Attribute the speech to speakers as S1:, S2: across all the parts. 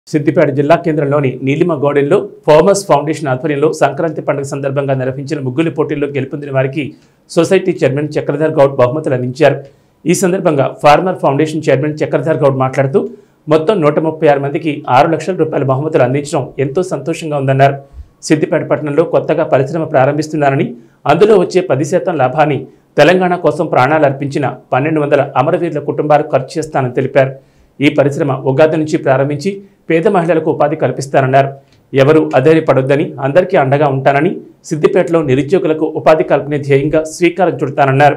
S1: సిద్దిపేట జిల్లా కేంద్రంలోని నీలిమ గార్డెన్లో ఫార్మర్స్ ఫౌండేషన్ ఆధ్వర్యంలో సంక్రాంతి పండుగ సందర్భంగా నిర్వహించిన ముగ్గుల పోటీల్లో గెలుపొందిన వారికి సొసైటీ చైర్మన్ చక్రధర్ గౌడ్ బహుమతులు అందించారు ఈ సందర్భంగా farmer foundation chairman Chakradhar Goud మాట్లాడుతూ మొత్తం నూట ముప్పై ఆరు మందికి ఆరు లక్షల రూపాయల బహుమతులు అందించడం ఎంతో సంతోషంగా ఉందన్నారు సిద్దిపేట పట్టణంలో కొత్తగా పరిశ్రమ ప్రారంభిస్తున్నారని అందులో వచ్చే పది శాతం లాభాన్ని తెలంగాణ కోసం ప్రాణాలు అర్పించిన పన్నెండు వందల అమరవీరుల కుటుంబాలకు ఖర్చు చేస్తానని తెలిపారు ఈ పరిశ్రమ ఉగాది నుంచి ప్రారంభించి పేద మహిళలకు ఉపాధి కల్పిస్తానన్నారు ఎవరు అధైర్యపడొద్దని అందరికీ అండగా ఉంటానని సిద్దిపేటలో నిరుద్యోగులకు ఉపాధి కల్పనే ధ్యేయంగా శ్రీకారం చుడతానన్నారు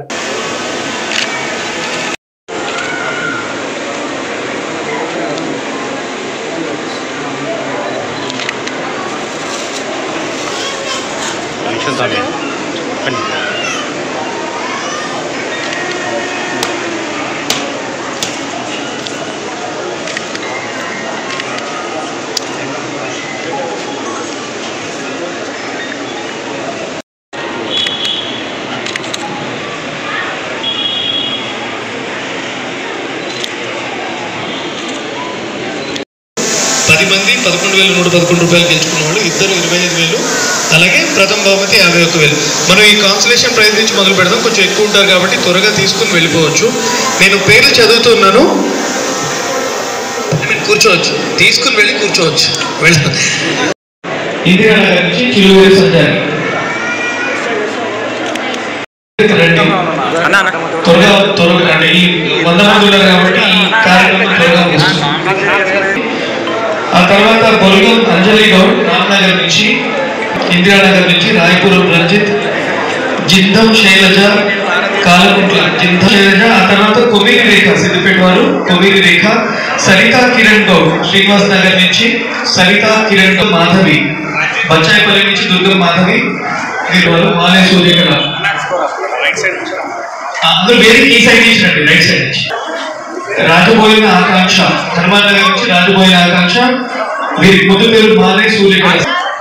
S2: ఫంక్షన్ స్వామి చెప్పండి
S3: పది మంది పదకొండు వేల నూట పదకొండు రూపాయలు గెలుచుకున్న వాళ్ళు ఇద్దరు ఇరవై ఐదు వేలు అలాగే ప్రథమ బహుమతి యాభై ఒక్క వేలు మనం ఈ కాన్సలేషన్ ప్రైజ్ నుంచి మొదలు పెడదాం కొంచెం ఎక్కువ ఉంటారు కాబట్టి త్వరగా తీసుకుని వెళ్ళిపోవచ్చు నేను పేర్లు చదువుతున్నాను మీరు కూర్చోవచ్చు తీసుకుని వెళ్ళి కూర్చోవచ్చు వెళ్ళ ఇందిరానగర్ నుంచి చిలువేరు సంచారి రండి.
S2: అన్న అన్న
S3: త్వరగా త్వరగా అంటే ఈ వంద మంది ఉన్నారు కాబట్టి ఈ కార్యక్రమం త్వరగా ముగుస్తుంది. ఆ తర్వాత బొల్గం అంజలి గౌడ్ రామ్నగర్ నుంచి ఇందిరానగర్ నుంచి రాయపురం రంజిత్ జిందం శైలజ కాలకుంట్ల జిందం శైలజ ఆ తర్వాత కొమిరి రేఖ సిద్దిపేట వారు కొమిరి రేఖ సరితా కిరణ్ గౌడ్ శ్రీనివాస్ నగర్ నుంచి సరితా కిరణ్ గౌడ్ మాధవి బచ్చాయిపల్లి నుంచి దుర్గం మాధవి వీరు వారు మాలే సూర్యకళ ఆ, అందరూ వేరే ఈ సైడ్ నుంచి రండి రైట్ సైడ్ నుంచి రాజబోయిన ఆకాంక్ష హనుమాన్ నగర్ నుంచి రాజబోయిన ఆకాంక్ష వీరి ముద్దు పేరు మాలే సూర్యకళ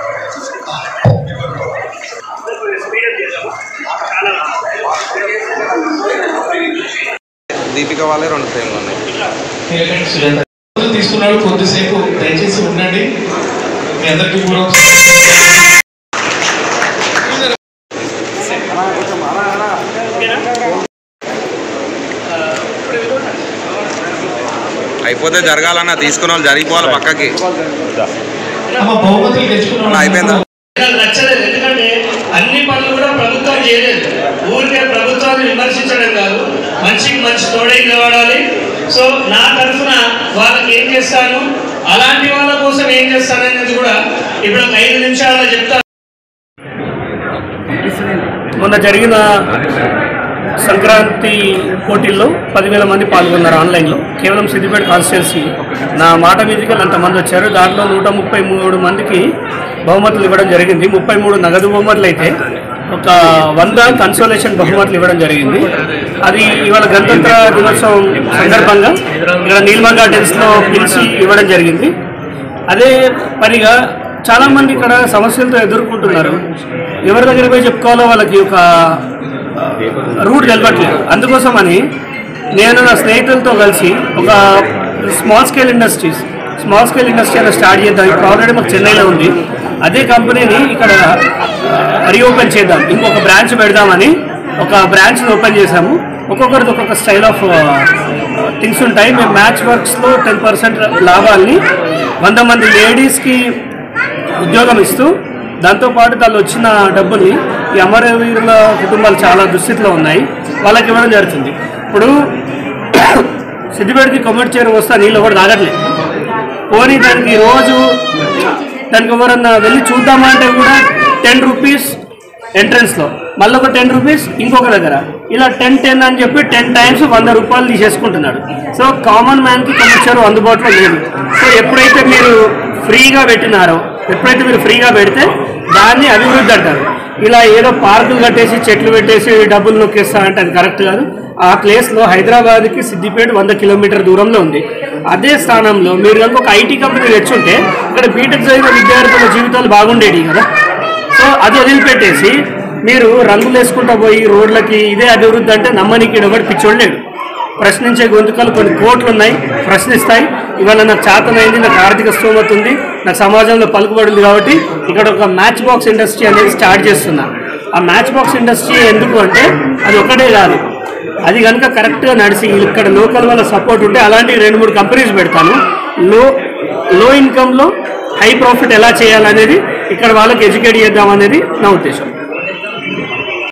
S2: దీపిక వాళ్ళే రెండు ఫ్రేమ్లు ఉన్నాయి
S3: నీలకంఠ సుజాత తీసుకున్నాడు కొద్దిసేపు దయచేసి ఉండండి మీ అందరికీ కూడా
S2: అయిపోతే జరగాలన్న తీసుకున్న వాళ్ళు జరిగిపోవాలి పక్కకి
S3: అమ్మ బహుమతులు గెలుచుకున్నాడు
S2: అయిపోయిందా?
S4: నాకు నచ్చలేదు ఎందుకంటే అన్ని పనులు కూడా ప్రభుత్వం చేయలేదు ఊరికే ప్రభుత్వాన్ని విమర్శించడం కాదు మంచికి మంచి తోడై నిలబడాలి సో నా తరఫున వాళ్ళకి ఏం చేస్తాను అలాంటి వాళ్ళ కోసం ఏం చేస్తాను అనేది కూడా ఇప్పుడు ఒక ఐదు నిమిషాల్లో చెప్తాను మొన్న జరిగిన సంక్రాంతి పోటీల్లో పదివేల మంది పాల్గొన్నారు ఆన్లైన్లో కేవలం సిద్దిపేట కాన్స్టిట్యున్సీ నా మాట మీదకి అంతమంది వచ్చారు దాంట్లో నూట ముప్పై మూడు మందికి బహుమతులు ఇవ్వడం జరిగింది ముప్పై మూడు నగదు బహుమతులు అయితే ఒక వంద కన్సోలేషన్ బహుమతులు ఇవ్వడం జరిగింది అది ఇవాళ గణతంత్ర దినోత్సవం సందర్భంగా ఇక్కడ నీల్మా గార్డెన్స్లో పిలిచి ఇవ్వడం జరిగింది అదే పనిగా చాలా మంది ఇక్కడ సమస్యలతో ఎదుర్కొంటున్నారు ఎవరి దగ్గర పోయి చెప్పుకోవాలో వాళ్ళకి ఒక ఆ, రూట్ తెలవట్లేదు అందుకోసమని నేను నా స్నేహితులతో కలిసి ఒక small scale industries small scale industry అనేది స్టార్ట్ చేద్దాం ఇప్పుడు ఆల్రెడీ మాకు చెన్నైలో ఉంది అదే కంపెనీని ఇక్కడ రీఓపెన్ చేద్దాం ఇంకొక బ్రాంచ్ పెడదామని ఒక బ్రాంచ్ని ఓపెన్ చేశాము ఒక్కొక్కరిది ఒక్కొక్క స్టైల్ ఆఫ్ థింగ్స్ ఉంటాయి మేము మ్యాచ్ వర్క్స్లో టెన్ పర్సెంట్ లాభాల్ని వంద మంది లేడీస్కి ఉద్యోగం ఇస్తూ దాంతోపాటు దానిలో వచ్చిన డబ్బుల్ని ఈ అమరవీరుల కుటుంబాలు చాలా దుస్థితిలో ఉన్నాయి వాళ్ళకి ఇవ్వడం జరుగుతుంది ఇప్పుడు సిద్దిపేటకి కొమ్మటి చేరు వస్తా నీళ్ళు కూడా తాగట్లేదు పోనీ దానికి రోజు దానికి ఎవరన్నా వెళ్ళి చూద్దామంటే కూడా టెన్ రూపీస్ ఎంట్రన్స్లో మళ్ళీ ఒక టెన్ రూపీస్ ఇంకొక దగ్గర ఇలా టెన్ టెన్ అని చెప్పి టెన్ టైమ్స్ వంద రూపాయలు తీసేసుకుంటున్నాడు సో కామన్ మ్యాన్కి కొమ్మచ్చారు అందుబాటులో లేదు సో ఎప్పుడైతే మీరు ఫ్రీగా పెట్టినారో ఎప్పుడైతే మీరు ఫ్రీగా పెడితే దాన్ని అభివృద్ధి అంటారు ఇలా ఏదో పార్కులు కట్టేసి చెట్లు పెట్టేసి డబ్బులు నొక్కేస్తా అంటే అది కరెక్ట్ కాదు ఆ ప్లేస్లో హైదరాబాద్కి సిద్దిపేట వంద కిలోమీటర్ దూరంలో ఉంది అదే స్థానంలో మీరు కనుక ఒక ఐటీ కంపెనీ తెచ్చుంటే ఇక్కడ బీటెక్ చదివిన విద్యార్థుల జీవితాలు బాగుండేవి కదా సో అది వదిలిపెట్టేసి మీరు రంగులు వేసుకుంటా పోయి రోడ్లకి ఇదే అభివృద్ధి అంటే నమ్మనికి ఒకటి పిచ్చోడు లేడు ప్రశ్నించే గొంతుకలు కొన్ని కోట్లు ఉన్నాయి ప్రశ్నిస్తాయి ఇవాళ నాకు చేతనైంది నాకు ఆర్థిక స్తోమత ఉంది నాకు సమాజంలో పలుకుబడి ఉంది కాబట్టి ఇక్కడ ఒక మ్యాచ్ బాక్స్ ఇండస్ట్రీ అనేది స్టార్ట్ చేస్తున్నా ఆ మ్యాచ్ బాక్స్ ఇండస్ట్రీ ఎందుకు అంటే అది ఒకటే కాదు అది కనుక కరెక్ట్గా నడిచి ఇక్కడ లోకల్ వాళ్ళ సపోర్ట్ ఉంటే అలాంటి రెండు మూడు కంపెనీస్ పెడతాను లో లో ఇన్కంలో హై ప్రాఫిట్ ఎలా చేయాలనేది ఇక్కడ వాళ్ళకి ఎడ్యుకేట్ చేద్దాం అనేది నా ఉద్దేశం